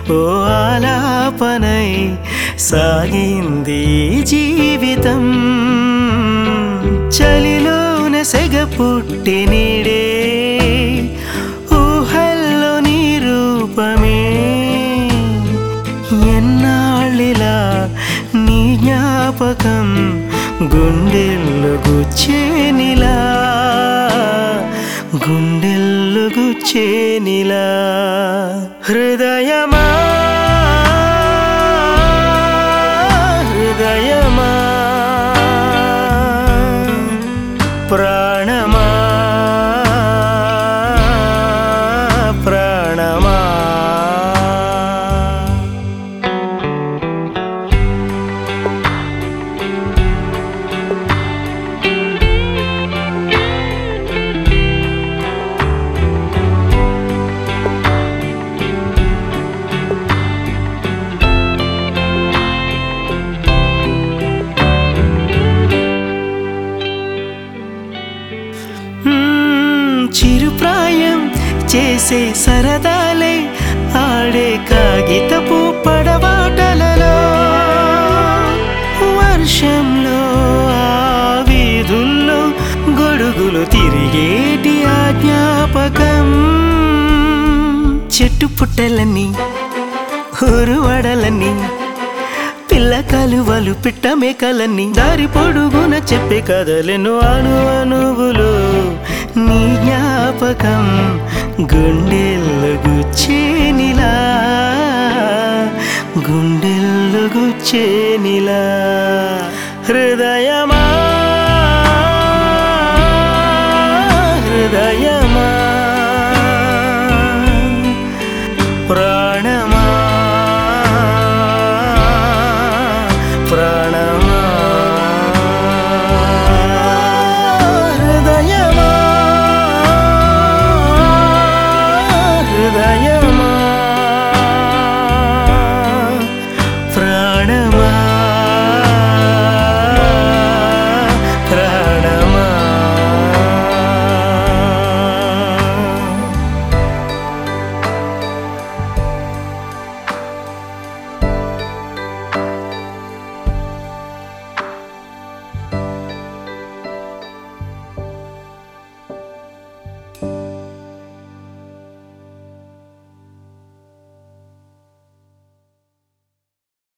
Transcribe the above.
ఓ ఆలాపనై సాగింది ఈ జీవితం చలిలోన సెగ పుట్టి నీడే ఊహల్లో నీ రూపమే ఎన్నాళ్ళిలా నీ జ్ఞాపకం గుండెల్లో గుచ్చేనిలా గుండెల్లో గుచ్చేనిలా హృదయమా హృదయమా ప్రాణమా ప్రాణమా మ్మ్, చిరుప్రాయం చేసే సరదాలే ఆడే కాగితపు పడవాటలలో వర్షంలో ఆ వీధుల్లో గొడుగులు తిరిగేటి ఆ జ్ఞాపకం చెట్టు పుట్టలన్నీ ఊరువడలన్నీ పిల్ల కలువలు పిట్ట మేకలన్నీ దారి పొడుగున చెప్పే కథలెను అణు అణువులు నీ జ్ఞాపకం గుండెల్లో గుచ్చేనిలా గుండెల్లో గుచ్చేనిలా హృదయమా హృదయమా ప్రాణమా ప్రాణమా హృదయమా హృదయ